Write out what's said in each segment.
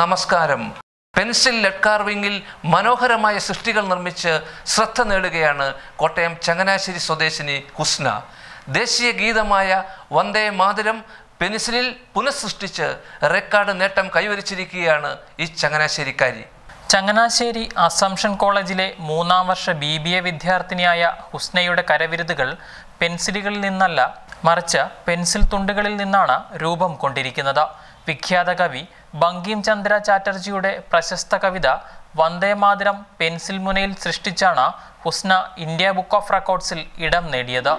നമസ്കാരം pencil lead കാർവിംഗിൽ മനോഹരമായ സൃഷ്ടികൾ നിർമ്മിച്ച് ശ്രദ്ധ നേടുകയാണ് കോട്ടയം ചങ്ങനാശ്ശേരി സ്വദേശിനി ഹുസ്ന ദേശീയ ഗീതമായ വന്ദേ മാതരം പെൻസിലിൽ പുനഃസൃഷ്ടിച്ച് റെക്കോർഡ് നേട്ടം കൈവരിച്ചിരിക്കുകയാണ് ഈ ചങ്ങനാശ്ശേരിക്കാരി ചങ്ങനാശ്ശേരി അസംഷൻ കോളേജിലെ മൂന്നാം വർഷ ബി ബി എ വിദ്യാർത്ഥിനിയായ ഹുസ്നയുടെ കരവിരുതുകൾ പെൻസിലുകളിൽ നിന്നല്ല മറിച്ച് പെൻസിൽ തുണ്ടുകളിൽ നിന്നാണ് രൂപം കൊണ്ടിരിക്കുന്നത് വിഖ്യാത കവി ബങ്കിം ചന്ദ്ര ചാറ്റർജിയുടെ പ്രശസ്ത കവിത വന്ദേ മാതരം പെൻസിൽ മുനയിൽ സൃഷ്ടിച്ചാണ് ഹുസ്ന ഇന്ത്യ ബുക്ക് ഓഫ് റെക്കോർഡ്സിൽ ഇടം നേടിയത്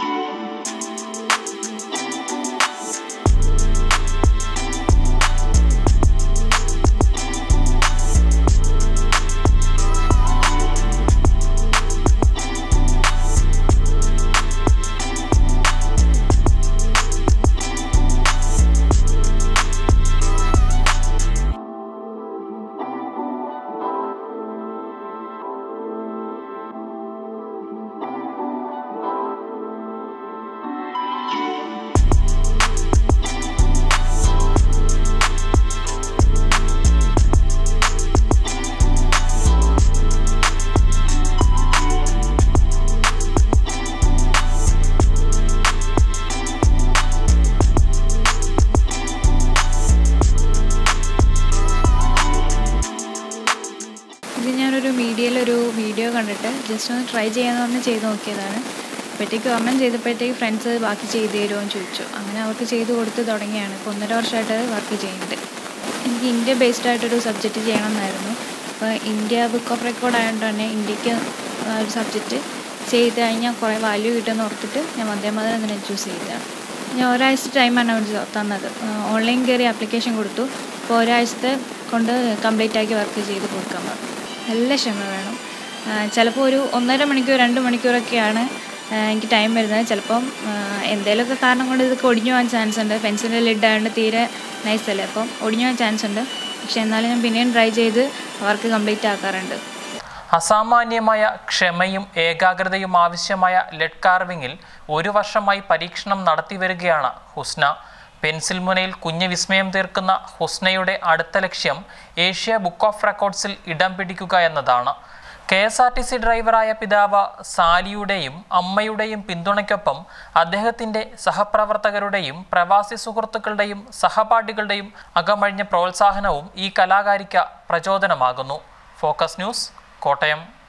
ഇത് ഞാനൊരു മീഡിയയിലൊരു വീഡിയോ കണ്ടിട്ട് ജസ്റ്റ് ഒന്ന് ട്രൈ ചെയ്യാമെന്ന് പറഞ്ഞ് ചെയ്ത് നോക്കിയതാണ് അപ്പോഴത്തേക്ക് ഒരെണ്ണം ചെയ്തപ്പോഴത്തേക്ക് ഫ്രണ്ട്സ് ബാക്കി ചെയ്ത് തരുമോ എന്ന് ചോദിച്ചു അങ്ങനെ അവർക്ക് ചെയ്ത് കൊടുത്ത് തുടങ്ങിയാണ് ഇപ്പോൾ ഒന്നര വർഷമായിട്ട് വർക്ക് ചെയ്യുന്നുണ്ട് എനിക്ക് ഇന്ത്യ ബേസ്ഡ് ആയിട്ടൊരു സബ്ജക്റ്റ് ചെയ്യണമെന്നായിരുന്നു അപ്പോൾ ഇന്ത്യ ബുക്ക് ഓഫ് റെക്കോർഡ് ആയതുകൊണ്ട് തന്നെ ഇന്ത്യക്ക് ആ ഒരു സബ്ജക്റ്റ് ചെയ്ത് കഴിഞ്ഞാൽ കുറേ വാല്യൂ കിട്ടുമെന്ന് ഓർത്തിട്ട് ഞാൻ വന്ദേമാതരം തന്നെ ചൂസ് ചെയ്തതാണ് ഞാൻ ഒരാഴ്ച ടൈമാണ് അവർ തന്നത് ഓൺലൈൻ കയറി ആപ്ലിക്കേഷൻ കൊടുത്തു അപ്പോൾ ഒരാഴ്ചത്തെ കൊണ്ട് കംപ്ലീറ്റ് ആക്കി വർക്ക് ചെയ്ത് കൊടുക്കാൻ പറഞ്ഞു നല്ല ക്ഷമ വേണം ചിലപ്പോൾ ഒരു ഒന്നര മണിക്കൂർ രണ്ട് മണിക്കൂറൊക്കെയാണ് ആ, എനിക്ക് ടൈം വരുന്നത് ചിലപ്പം ആ, എന്തെങ്കിലുമൊക്കെ കാരണം കൊണ്ട് ഇതൊക്കെ ഒടിഞ്ഞു പോകാൻ ചാൻസ് ഉണ്ട് പെൻസിലിൻ്റെ ലിഡ് ആയതുകൊണ്ട് തീരെ നൈസ് അല്ലേ അപ്പം ഒടിഞ്ഞു പോകാൻ ചാൻസ് ഉണ്ട് പക്ഷെ എന്നാലും ഞാൻ പിന്നെയും ട്രൈ ചെയ്ത് വർക്ക് കംപ്ലീറ്റ് ആക്കാറുണ്ട് അസാമാന്യമായ ക്ഷമയും ഏകാഗ്രതയും ആവശ്യമായ ലെഡ് കാർവിംഗിൽ ഒരു വർഷമായി പരീക്ഷണം നടത്തി വരികയാണ് ഹുസ്ന പെൻസിൽ മുനയിൽ കുഞ്ഞ് വിസ്മയം തീർക്കുന്ന ഹുസ്നയുടെ അടുത്ത ലക്ഷ്യം ഏഷ്യ ബുക്ക് ഓഫ് റെക്കോർഡ്സിൽ ഇടം പിടിക്കുക എന്നതാണ് K S R T C ഡ്രൈവറായ പിതാവ് സാലിയുടെയും അമ്മയുടെയും പിന്തുണയ്ക്കൊപ്പം അദ്ദേഹത്തിൻ്റെ സഹപ്രവർത്തകരുടെയും പ്രവാസി സുഹൃത്തുക്കളുടെയും സഹപാഠികളുടെയും അകമഴിഞ്ഞ പ്രോത്സാഹനവും ഈ കലാകാരിക്ക് പ്രചോദനമാകുന്നു ഫോക്കസ് ന്യൂസ് കോട്ടയം